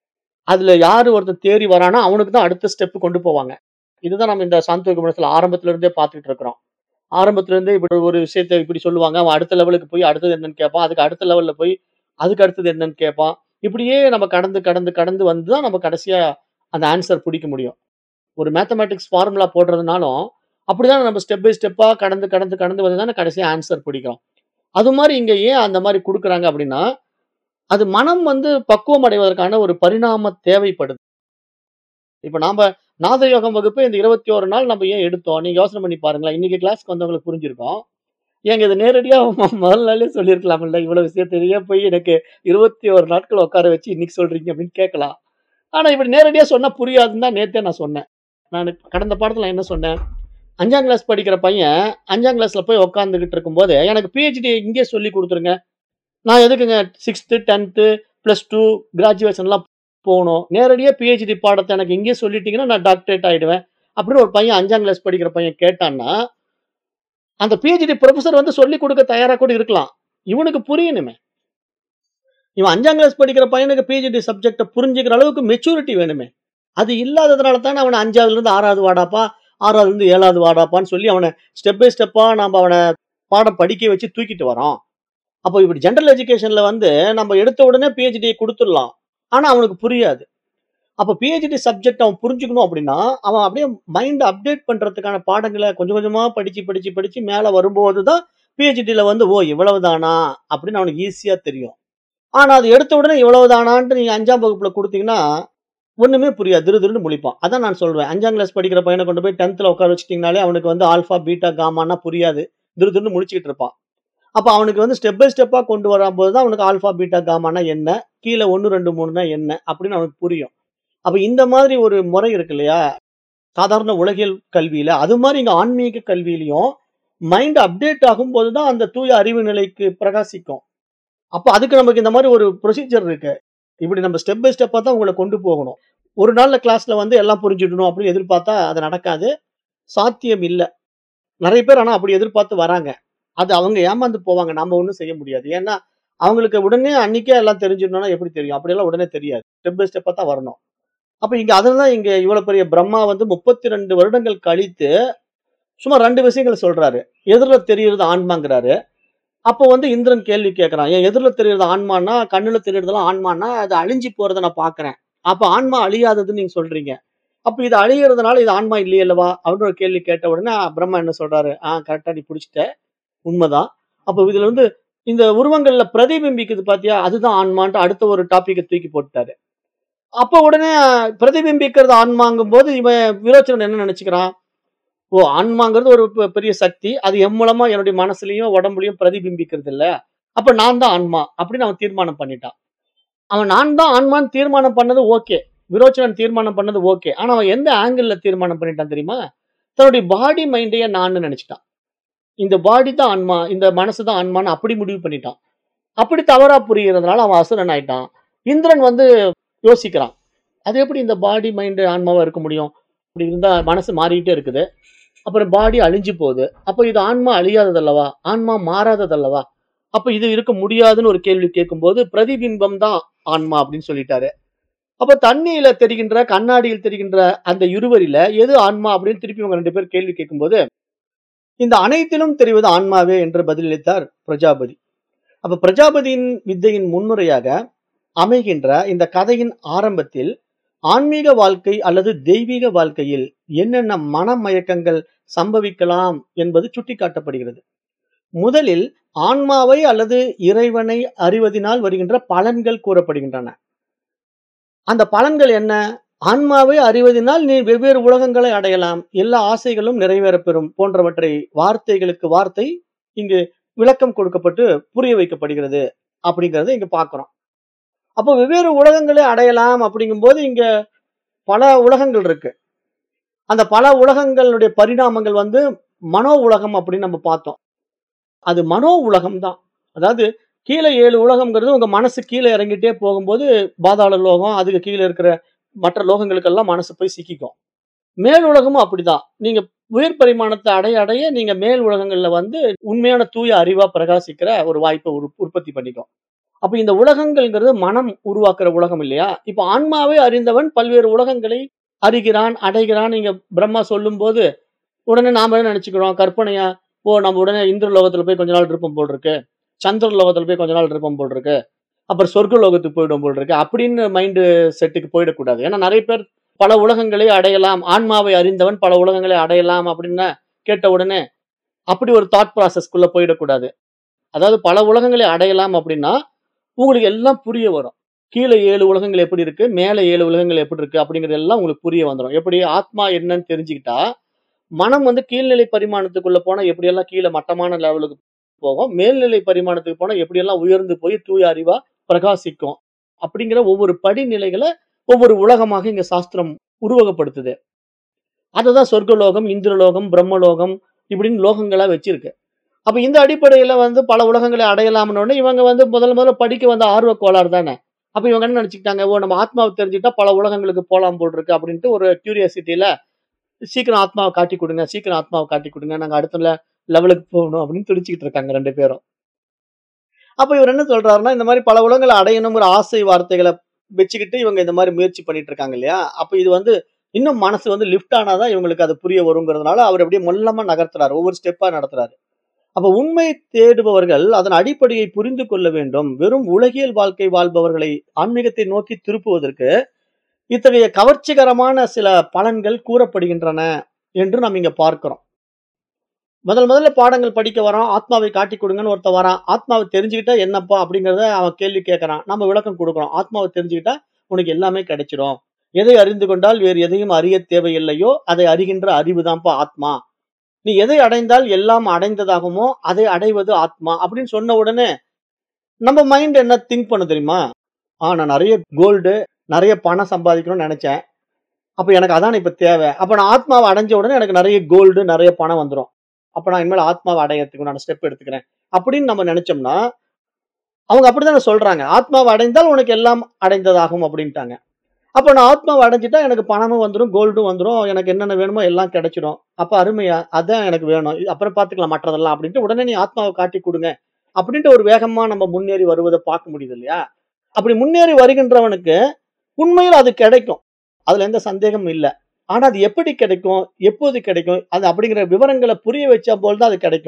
Speaker 1: அதுல யாரு ஒருத்தன் தேறி வரானோ, அவனுக்கு தான் அடுத்த ஸ்டெப் கொண்டு போவாங்க. இதுதான் நம்ம இந்த சாந்தோக்கிய உபநிஷத்துல ஆரம்பத்துல இருந்தே பார்த்துட்டு இருக்கிறோம். ஆரம்பத்துல இருந்தே இப்படி ஒரு விஷயத்த இப்படி சொல்லுவாங்க. அவன் அடுத்த லெவலுக்கு போய் அடுத்தது என்னன்னு கேட்பான். அதுக்கு அடுத்த லெவல்ல போய் அதுக்கு அடுத்தது என்னன்னு கேட்பான். இப்படியே நம்ம கடந்து, கடந்து, கடந்து வந்து தான் நம்ம கடைசியா அந்த ஆன்ஸர் புடிக்க முடியும். ஒரு மேத்தமேட்டிக்ஸ் ஃபார்முலா போடுறதுனாலும், அப்படிதான் நம்ம ஸ்டெப் பை ஸ்டெப்பா கடந்து, கடந்து, கடந்து வந்து தானே கடைசியா ஆன்ஸர் பிடிக்கிறோம். அது மாரி இங்க ஏன் அந்த மாரி குடுக்குறாங்க அப்படின்னா, அது மனம் வந்து பக்குவம் அடைவதற்கான ஒரு பரிணாம தேவைப்படுது. இப்ப நாம நாதயோகம் வகுப்பு இந்த 21 நாள் நம்ம ஏன் எடுத்தோம்? நீங்க யோசனை பண்ணி பாருங்களேன். இன்னைக்கு கிளாஸ்க்கு வந்தவங்களுக்கு புரிஞ்சிருக்கும். ஏங்க இத நேரடியா மொ முதல் நாளே சொல்லியிருக்கலாம்ல. இவ்வளவு விஷயத்த ஏன் போய் எனக்கு 21 நாட்கள் உட்கார வச்சு இன்னைக்கு சொல்றீங்க அப்படின்னு கேட்கலாம். ஆனா இப்படி நேரடியா சொன்னா புரியாதுன்னு தான் நேத்தே நான் சொன்னேன். நானு கடந்த பாடத்துல நான் என்ன சொன்னேன்? 5ஆம் கிளாஸ் படிக்கிற பையன் 5ஆம் கிளாஸ்ல போய் உட்கார்ந்துகிட்டு இருக்கும்போது, எனக்கு பிஹெச்டி இங்கேயே சொல்லிக் குடுத்துருங்க. நான் எதுக்குங்க 6த், 10த், பிளஸ் 2 கிராஜுவேஷன்லாம் போணும். நேரடியா பிஹெச்டி பாடத்த எனக்கு இங்கேயே சொல்லிட்டீங்கன்னா, நான் டாக்டரேட் ஆயிடுவேன். அப்படின்னு ஒரு பையன் 5ஆம் கிளாஸ் படிக்கிற பையன் கேட்டான்னா, அந்த பிஹெச்டி புரொஃபசர் வந்து சொல்லிக் குடுக்க தயாரா கூட இருக்கலாம். இவனுக்கு புரியணுமே. இவன் 5ஆம் கிளாஸ் படிக்கிற பையனுக்கு பிஹெச்டி சப்ஜெக்ட்ட புரிஞ்சுக்கிற அளவுக்கு மெச்சூரிட்டி வேணுமே. அது இல்லாததுனால தானே அவன 5வதுலருந்து 6வது வாடாப்பா, 6வதுலருந்து 7வது வாடாப்பான்னு சொல்லி அவன ஸ்டெப் பை ஸ்டெப்பா நாம அவன பாடம் படிக்க வச்சு தூக்கிட்டு வரோம். அப்போ இப்படி ஜெனரல் எஜுகேஷன்ல வந்து நம்ம எடுத்த உடனே பிஹெச்டிய குடுத்துடலாம். ஆனா அவனுக்கு புரியாது. அப்ப பிஹெச்டி சப்ஜெக்ட் அவன் புரிஞ்சுக்கணும் அப்படின்னா, அவன் அப்படியே மைண்ட் அப்டேட் பண்றதுக்கான பாடங்கள கொஞ்சம் கொஞ்சமா படிச்சு, படிச்சு, படிச்சு மேல வரும்போது தான் பிஹெச்டில வந்து ஓ! இவ்வளவுதானா அப்படின்னு அவனுக்கு ஈஸியா தெரியும். ஆனா அது எடுத்த உடனே இவ்வளவுதானான்ட்டு நீங்க 5ஆம் வகுப்புல குடுத்தீங்கன்னா, ஒண்ணுமே புரியாது. திரு திருன்னு முழிப்பான். அதான் நான் சொல்றேன். 5ஆம் கிளாஸ் படிக்கிற பையன கொண்டு போய் 10த்ல உட்கார வச்சுட்டீங்கனாலே அவனுக்கு வந்து ஆல்ஃபா, பீட்டா, காமான்னா புரியாது. திரு திருன்னு முழிச்சுக்கிட்டு இருப்பான். அப்ப அவனுக்கு வந்து ஸ்டெப் பை ஸ்டெப்பா கொண்டு வரும்போது தான் அவனுக்கு ஆல்ஃபா, பீட்டா, காமான்னா என்ன? கீழ 1, 2, 3ன்னா என்ன? அப்படின்னு அவனுக்கு புரியும். அப்ப இந்த மாதிரி ஒரு முறை இருக்கு இல்லையா? சாதாரண உலகியல் கல்வியில, அது மாரி இங்க ஆன்மீக கல்வியிலயும் மைண்ட் அப்டேட் ஆகும்போது தான் அந்த தூய அறிவு நிலைக்கு பிரகாசிக்கும். அப்ப அதுக்கு நமக்கு இந்த மாரி ஒரு ப்ரொசீஜர் இருக்கு. இப்படி நம்ம ஸ்டெப் பை ஸ்டெப்பா தான் உங்கள கொண்டு போகணும். ஒரு நாள்ல கிளாஸ்ல வந்து எல்லாம் புரிஞ்சிடணும் அப்படின்னு எதிர்பார்த்தா அது நடக்காது. சாத்தியம் இல்ல. நெறைய பேர் ஆனா அப்படி எதிர்பார்த்து வராங்க. அது அவங்க ஏமாந்து போவாங்க. நாம ஒண்ணும் செய்ய முடியாது. ஏன்னா, அவங்களுக்கு உடனே அன்னைக்கே எல்லாம் தெரிஞ்சிடணும்னா எப்படி தெரியும்? அப்படியெல்லாம் உடனே தெரியாது. ஸ்டெப் பை ஸ்டெப்பா தான் வரணும். அப்ப இங்க அதுதான் இங்க இவ்வளவு பெரிய பிரம்மா வந்து 32 வருடங்கள் கழித்து, சும்மா 2 விஷயங்கள சொல்றாரு. எதிர்ல தெரியிறது ஆன்மாங்கிறாரு. அப்போ வந்து இந்திரன் கேள்வி கேட்கிறான். என் எதிர்ல தெரியறது ஆன்மான்னா, கண்ணுல தெரியறதெல்லாம் ஆன்மான்னா, அது அழிஞ்சு போறத நான் பார்க்கிறேன். அப்ப ஆன்மா அழியாததுன்னு நீங்க சொல்றீங்க. அப்ப இது அழியறதுனால இது ஆன்மா இல்லையே அல்லவா? அப்படின்னு ஒரு கேள்வி கேட்ட உடனே பிரம்மா என்ன சொல்றாரு? ஆ கரெக்ட்டா நீ புடிச்சுட்ட. உண்மதான். அப்ப இதுல வந்து இந்த உருவங்கள்ல பிரதிபிம்பிக்குது பாத்தியா? அதுதான் ஆன்மான்ட்டு அடுத்த ஒரு டாபிக்க தூக்கி போட்டுட்டாரு. அப்ப உடனே பிரதிபிம்பிக்கிறது ஆன்மாங்கும்போது இவன் விரோச்சனன் என்ன நெனச்சுக்கிறான்? ஓ! ஆன்மாங்கிறது ஒரு பெ பெரிய சக்தி. அது என் மூலமா என்னுடைய மனசுலயும், உடம்புலயும் பிரதிபிம்பிக்கிறது இல்ல. அப்ப நான் தான் ஆன்மா அப்படின்னு அவன் தீர்மானம் பண்ணிட்டான். அவன் நான் தான் ஆன்மான்னு தீர்மானம் பண்ணது ஓகே. விரோச்சனன் தீர்மானம் பண்ணது ஓகே. ஆனா அவன் எந்த ஆங்கிள்ல தீர்மானம் பண்ணிட்டான் தெரியுமா? தன்னுடைய பாடி மைண்டையே நான்னு நெனச்சுட்டான். இந்த பாடி தான் ஆன்மா. இந்த மனசு தான் ஆன்மான்னு அப்படி முடிவு பண்ணிட்டான். அப்படி தவறா புரியறதுனால அவன் அசுரன் ஆயிட்டான். இந்திரன் வந்து யோசிக்கிறான். அது எப்படி இந்த பாடி, மைண்ட் ஆன்மாவா இருக்க முடியும்? இப்படி இருந்தா மனசு மாறிக்கிட்டே இருக்குது. அப்புறம் பாடி அழிஞ்சு போகுது. அப்ப இது ஆன்மா அழியாததல்லவா? ஆன்மா மாறாததல்லவா? அப்ப இது இருக்க முடியாதுன்னு ஒரு கேள்வி கேட்கும்போது, பிரதிபிம்பம் தான் ஆன்மா அப்படின்னு சொல்லிட்டாரு. அப்ப தண்ணீல தெரிகின்ற, கண்ணாடியில் தெரிகின்ற அந்த இருவரில எது ஆன்மா அப்படின்னு திருப்பி இவங்க 2 பேரும் கேள்வி கேட்கும்போது, இந்த அனைத்திலும் தெரிவது ஆன்மாவே என்று பதிலளித்தார் பிரஜாபதி. அப்ப பிரஜாபதியின் வித்தையின் முன்னுரையாக அமைகின்ற இந்த கதையின் ஆரம்பத்தில், ஆன்மீக வாழ்க்கை அல்லது தெய்வீக வாழ்க்கையில் என்னென்ன மனமயக்கங்கள் சம்பவிக்கலாம் என்பது சுட்டிக்காட்டப்படுகிறது. முதலில் ஆன்மாவை அல்லது இறைவனை அறிவதினால் வருகின்ற பலன்கள் கூறப்படுகின்றன. அந்த பலன்கள் என்ன? ஆன்மாவை அறிவதினால் நீ வெவ்வேறு உலகங்களை அடையலாம். எல்லா ஆசைகளும் நிறைவேறப் பெறும் போன்றவற்றை வார்த்தைகளுக்கு வார்த்தை இங்கு விளக்கம் கொடுக்கப்பட்டு புரிய வைக்கப்படுகிறது. அப்படிங்கிறத இங்க பார்க்கிறோம். அப்போ வெவ்வேறு உலகங்களை அடையலாம் அப்படிங்கும்போது இங்க பல உலகங்கள் இருக்கு. அந்த பல உலகங்களுடைய பரிணாமங்கள் வந்து மனோ உலகம் அப்படின்னு நம்ம பார்த்தோம். அது மனோ உலகம் தான். அதாவது கீழ 7 உலகம்ங்கிறது உங்க மனசு கீழ இறங்கிட்டே போகும்போது பாதாள லோகம், அதுக்கு கீழ இருக்கிற மற்ற லோகங்களுக்கெல்லாம் மனசு போய் சிக்கிக்கும். மேல் உலகமும் அப்படிதான். நீங்க உயர் பரிமாணத்த அடைய அடைய நீங்க மேல் உலகங்கள்ல வந்து உண்மையான தூய அறிவா பிரகாசிக்கிற ஒரு வாய்ப்ப உற் உற்பத்தி பண்ணிக்கும். அப்ப இந்த உலகங்கள்ங்கிறது மனம் உருவாக்குற உலகம் இல்லையா? இப்ப ஆன்மாவை அறிந்தவன் பல்வேறு உலகங்களை அறிகிறான், அடைகிறான். இங்க பிரம்மா சொல்லும்போது, உடனே நாம என்ன நெனச்சுக்கிறோம்? கற்பனையா, ஓ! நம்ம உடனே இந்திர லோகத்துல போய் கொஞ்ச நாள் இருப்போம் போல இருக்கு. சந்திர லோகத்துல போய் கொஞ்ச நாள் இருப்போம் போல இருக்கு. அப்புறம் சொர்க்க லோகத்துக்கு போயிடுவோம் போல இருக்கு. அப்படின்னு மைண்ட் செட்டுக்கு போயிடக்கூடாது. ஏன்னா நெறைய பேர் பல உலகங்களை அடையலாம். ஆன்மாவை அறிந்தவன் பல உலகங்களை அடையலாம் அப்படின்னு கேட்ட உடனே, அப்படி ஒரு தாட் ப்ராசஸ்க்குள்ள போயிடக்கூடாது. அதாவது பல உலகங்களை அடையலாம் அப்படின்னா, உங்களுக்கு எல்லாம் புரிய வரும். கீழ 7 உலகங்கள் எப்படி இருக்கு? மேல 7 உலகங்கள் எப்படி இருக்கு? அப்படிங்கிறது எல்லாம் உங்களுக்கு புரிய வந்துரும். எப்படி ஆத்மா என்னன்னு தெரிஞ்சுக்கிட்டா, மனம் வந்து கீழ்நிலை பரிமாணத்துக்குள்ள போனா எப்படியெல்லாம் கீழ மட்டமான லெவலுக்கு போகும். மேல்நிலை பரிமாணத்துக்கு போனா எப்படியெல்லாம் உயர்ந்து போய் தூய அறிவா பிரகாசிக்கும். அப்படிங்கிற ஒவ்வொரு படிநிலைகள ஒவ்வொரு உலகமாக இங்க சாஸ்திரம் உருவகப்படுத்துது. அததான் சொர்க்கலோகம், இந்திரலோகம், பிரம்மலோகம் இப்படின்னு லோகங்களா வச்சிருக்கு. அப்ப இந்த அடிப்படையில வந்து பல உலகங்களை அடையலாம்னு உடனே இவங்க வந்து முதல் முதல்ல படிக்க வந்த ஆர்வ கோளாறு தானே. அப்ப இவங்க என்ன நெனச்சுக்கிட்டாங்க, ஓ! நம்ம ஆத்மாவ தெரிஞ்சுக்கிட்டா பல உலகங்களுக்கு போலாம் போல இருக்கு அப்படின்ட்டு ஒரு கியூரியாசிட்டில சீக்கிரம் ஆத்மாவ காட்டிக் குடுங்க, சீக்கிரம் ஆத்மாவ காட்டிக் குடுங்க. நாங்க அடுத்த லெ லெவலுக்கு போகணும் அப்படின்னு துடிச்சுக்கிட்டு இருக்காங்க 2 பேரும். அப்ப இவரு என்ன சொல்றாருன்னா, இந்த மாரி பல உலகங்கள அடையணுங்கிற ஆசை வார்த்தைகள வச்சுக்கிட்டு இவங்க இந்த மாரி முயற்சி பண்ணிட்டு இருக்காங்க இல்லையா? அப்ப இது வந்து இன்னும் மனசு வந்து லிஃப்ட் ஆனா தான் இவங்களுக்கு அது புரிய வருங்கிறதுனால, அவரு அப்படியே மெல்லமா நகர்த்துறாரு. ஒவ்வொரு ஸ்டெப்பா நடத்துறாரு. அப்ப உண்மை தேடுபவர்கள் அதன் அடிப்படையை புரிந்து கொள்ள வேண்டும். வெறும் உலகியல் வாழ்க்கை வாழ்பவர்களை ஆன்மீகத்தை நோக்கி திருப்புவதற்கு, இத்தகைய கவர்ச்சிகரமான சில பலன்கள் கூறப்படுகின்றன என்று நாம் இங்க பார்க்கிறோம். முதல் முதல்ல பாடங்கள் படிக்க வரோம். ஆத்மாவை காட்டிக் குடுங்கன்னு ஒருத்தன் வரான். ஆத்மாவ தெரிஞ்சுக்கிட்டா என்னப்பா அப்படிங்கிறத அவன் கேள்வி கேட்கறான். நம்ம விளக்கம் குடுக்குறோம். ஆத்மாவ தெரிஞ்சுக்கிட்டா உனக்கு எல்லாமே கிடைச்சிடும். எதை அறிந்து கொண்டால் வேறு எதையும் அறியத் தேவையில்லையோ, அதை அறிகின்ற அறிவு தான்ப்பா ஆத்மா. நீ எதை அடைந்தால் எல்லாம் அடைந்ததாகுமோ, அதை அடைவது ஆத்மா அப்படின்னு சொன்ன உடனே, நம்ம மைண்ட் என்ன திங்க் பண்ணும் தெரியுமா? ஆ நான் நெறைய கோல்டு, நெறைய பணம் சம்பாதிக்கணும்னு நெனச்சேன். அப்ப எனக்கு அதானே இப்ப தேவை. அப்ப நான் ஆத்மாவ அடைஞ்ச உடனே எனக்கு நெறைய கோல்டு, நெறைய பணம் வந்துரும். அப்ப நான் இனிமேல் ஆத்மாவ அடையறதுக்கு உண்டான ஸ்டெப் எடுத்துக்கிறேன். அப்படின்னு நம்ம நெனச்சோம்னா, அவங்க அப்படித்தானே சொல்றாங்க. ஆத்மாவ அடைந்தால் உனக்கு எல்லாம் அடைந்ததாகும் அப்படின்ட்டாங்க. அப்ப நான் ஆத்மாவ அடைஞ்சுட்டா எனக்கு பணமும் வந்துரும், கோல்டும் வந்துரும். எனக்கு என்னென்ன வேணுமோ எல்லாம் கிடைச்சிடும். அப்ப அருமையா, அதான் எனக்கு வேணும். அப்புறம் பார்த்துக்கலாம் மற்றதெல்லாம் அப்படின்ட்டு உடனே நீ ஆத்மாவ காட்டிக் குடுங்க. அப்படின்ட்டு ஒரு வேகமா நம்ம முன்னேறி வருவத பார்க்க முடியுது இல்லையா? அப்படி முன்னேறி வருகின்றவனுக்கு உண்மையில அது கிடைக்கும். அதுல எந்த சந்தேகமும் இல்ல. ஆனா அது எப்படி கிடைக்கும்? எப்போது கிடைக்கும்? அது அப்படிங்கிற விவரங்கள புரிய வச்சா போல் தான் அது கிடைக்கும்.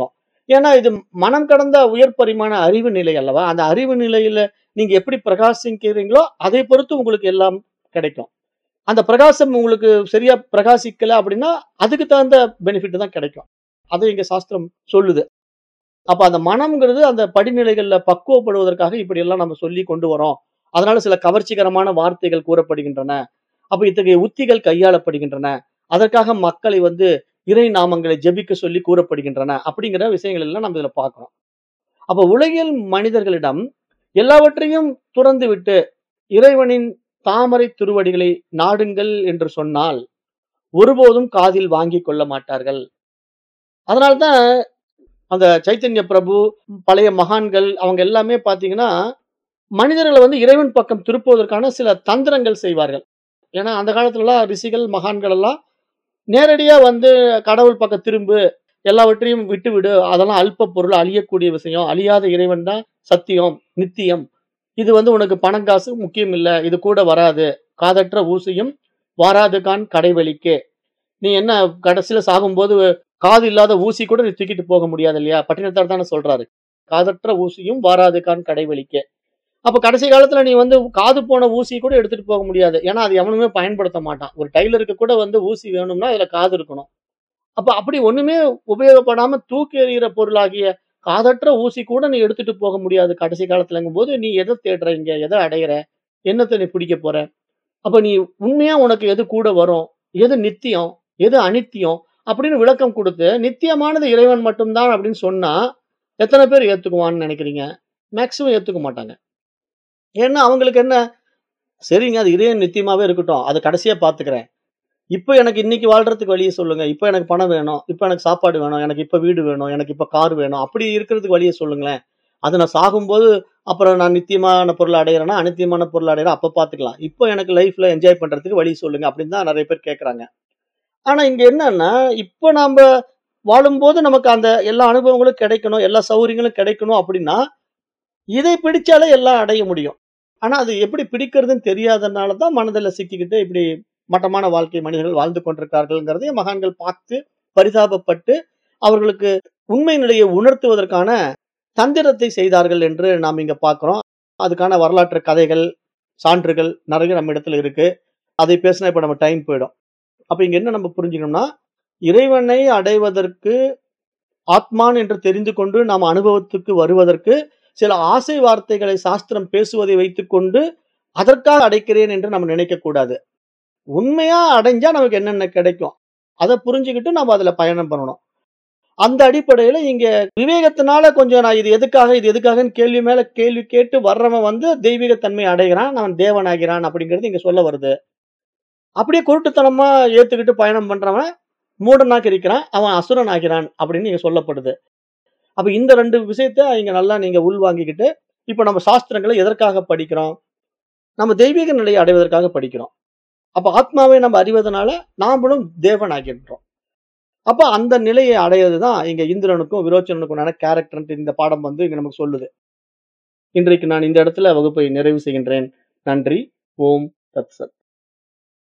Speaker 1: ஏன்னா இது மனம் கடந்த உயர் பரிமாண அறிவு நிலை அல்லவா அந்த அறிவு நிலையில நீங்க எப்படி பிரகாசிக்கிறீங்களோ அதை பொறுத்து உங்களுக்கு எல்லாம் கிடைக்கும் அந்த பிரகாசம் உங்களுக்கு சரியா பிரகாசிக்கல அப்படின்னா அதுக்கு தகுந்த பெனிஃபிட் தான் கிடைக்கும் அதை இங்க சாஸ்திரம் சொல்லுது அப்ப அந்த மனம்ங்கிறது அந்த படிநிலைகள்ல பக்குவப்படுவதற்காக இப்படி எல்லாம் நம்ம சொல்லி கொண்டு வரோம் அதனால சில கவர்ச்சிகரமான வார்த்தைகள் கூறப்படுகின்றன அப்ப இத்தகைய உத்திகள் கையாளப்படுகின்றன அதற்காக மக்களை வந்து இறை நாமங்களை ஜெபிக்க சொல்லி கூறப்படுகின்றன அப்படிங்கிற விஷயங்கள் எல்லாம் நம்ம இதுல பார்க்கிறோம் அப்ப உலகில் மனிதர்களிடம் எல்லாவற்றையும் துறந்து விட்டு இறைவனின் தாமரை திருவடிகளை நாடுங்கள் என்று சொன்னால் ஒருபோதும் காதில் வாங்கிக் கொள்ள மாட்டார்கள் அதனால்தான் அந்த சைத்தன்ய பிரபு பழைய மகான்கள் அவங்க எல்லாமே பாத்தீங்கன்னா மனிதர்களை வந்து இறைவன் பக்கம் திருப்புவதற்கான சில தந்திரங்கள் செய்வார்கள் ஏன்னா அந்த காலத்துலலாம் ரிஷிகள் மகான்கள் எல்லாம் நேரடியா வந்து கடவுள் பக்கம் திரும்பு எல்லாவற்றையும் விட்டு விடு அதெல்லாம் அல்ப பொருள் அழியக்கூடிய விஷயம் அழியாத இறைவன் தான் சத்தியம் நித்தியம் இது வந்து உனக்கு பணம் காசு முக்கியம் இல்ல இது கூட வராது காதற்ற ஊசியும் வாராது கான் கடைவெளிக்கே நீ என்ன கடைசியில சாகும்போது காது இல்லாத ஊசி கூட நீ தூக்கிட்டு போக முடியாது இல்லையா பட்டினத்தார் தானே சொல்றாரு காதற்ற ஊசியும் வாராது கான் கடைவெளிக்கே அப்ப கடைசி காலத்துல நீ வந்து காது போன ஊசி கூட எடுத்துட்டு போக முடியாது ஏன்னா அது எவனுமே பயன்படுத்த மாட்டான் ஒரு டைலருக்கு கூட வந்து ஊசி வேணும்னா அதுல காது இருக்கணும் அப்ப அப்படி ஒண்ணுமே உபயோகப்படாம தூக்கி எறிகிற பொருளாகிய காதற்ற ஊசி கூட நீ எடுத்துட்டு போக முடியாது கடைசி காலத்துலங்கும் போது நீ எதை தேடுற இங்க எதை அடையிற என்னத்தை நீ பிடிக்க போற அப்ப நீ உண்மையா உனக்கு எது கூட வரும் எது நித்தியம் எது அனித்தியம் அப்படின்னு விளக்கம் கொடுத்து நித்தியமானது இறைவன் மட்டும்தான் அப்படின்னு சொன்னா எத்தனை பேர் ஏத்துக்குவான்னு நினைக்கிறீங்க மேக்சிமம் ஏத்துக்க மாட்டாங்க ஏன்னா அவங்களுக்கு என்ன சரிங்க அது இறைவன் நித்தியமாவே இருக்கட்டும் அது கடைசியா பாத்துக்கிறேன் இப்போ எனக்கு இன்னைக்கு வாழ்றதுக்கு வழியை சொல்லுங்க இப்போ எனக்கு பணம் வேணும் இப்போ எனக்கு சாப்பாடு வேணும் எனக்கு இப்போ வீடு வேணும் எனக்கு இப்போ கார் வேணும் அப்படி இருக்கிறதுக்கு வழியை சொல்லுங்களேன் அது நான் சாகும்போது அப்புறம் நான் நித்தியமான பொருள் அடையிறேன்னா அநித்தியமான பொருள் அடையிறேன் அப்போ பார்த்துக்கலாம் இப்போ எனக்கு லைஃப்ல என்ஜாய் பண்றதுக்கு வழி சொல்லுங்க அப்படின்னு தான் நிறைய பேர் கேட்குறாங்க ஆனா இங்க என்னன்னா இப்போ நாம வாழும்போது நமக்கு அந்த எல்லா அனுபவங்களும் கிடைக்கணும் எல்லா சௌகரியங்களும் கிடைக்கணும் அப்படின்னா இதை பிடிச்சாலே எல்லாம் அடைய முடியும் ஆனா அது எப்படி பிடிக்கிறதுன்னு தெரியாதனால தான் மனதில் சிக்கிக்கிட்டு இப்படி மட்டமான வாழ்க்கை மனிதர்கள் வாழ்ந்து கொண்டிருக்கார்கள்ங்கிறதை மகான்கள் பார்த்து பரிதாபப்பட்டு அவர்களுக்கு உண்மை நிலையை உணர்த்துவதற்கான தந்திரத்தை செய்தார்கள் என்று நாம் இங்க பார்க்கிறோம் அதுக்கான வரலாற்று கதைகள் சான்றுகள் நிறைய நம்ம இடத்துல இருக்கு அதை பேசினா இப்ப நம்ம டைம் போயிடும் அப்ப இங்க என்ன நம்ம புரிஞ்சுக்கணும்னா இறைவனை அடைவதற்கு ஆத்மான் என்று தெரிந்து கொண்டு நாம் அனுபவத்துக்கு வருவதற்கு சில ஆசை வார்த்தைகளை சாஸ்திரம் பேசுவதை வைத்துக்கொண்டு அதற்காக அடைக்கிறேன் என்று நம்ம நினைக்க கூடாது உண்மையா அடைஞ்சா நமக்கு என்னென்ன கிடைக்கும் அதை புரிஞ்சுக்கிட்டு நம்ம அதுல பயணம் பண்ணணும் அந்த அடிப்படையில இங்க விவேகத்தினால கொஞ்சம் நான் இது எதுக்காக இது எதுக்காகன்னு கேள்வி மேல கேள்வி கேட்டு வர்றவன் வந்து தெய்வீக தன்மை அடைகிறான் அவன் தேவனாகிறான் அப்படிங்கிறது இங்க சொல்ல வருது அப்படியே குருட்டுத்தனமா ஏத்துக்கிட்டு பயணம் பண்றவன் மூடனாக இருக்கிறான் அவன் அசுரன் ஆகிறான் அப்படின்னு இங்க சொல்லப்படுது அப்ப இந்த ரெண்டு விஷயத்த இங்க நல்லா நீங்க உள்வாங்கிக்கிட்டு இப்ப நம்ம சாஸ்திரங்களை எதற்காக படிக்கிறோம் நம்ம தெய்வீக நிலையை அடைவதற்காக படிக்கிறோம் அப்ப ஆத்மாவை நம்ம அறிவதனால நாமளும் தேவன் ஆகின்றோம் அப்ப அந்த நிலையை அடையிறதுதான் இங்க இந்திரனுக்கும் விரோச்சனனுக்கும் கேரக்டர் இந்த பாடம் வந்து இங்க நமக்கு சொல்லுது இன்றைக்கு நான் இந்த இடத்துல வகுப்பை நிறைவு செய்கின்றேன் நன்றி ஓம் தத் சத்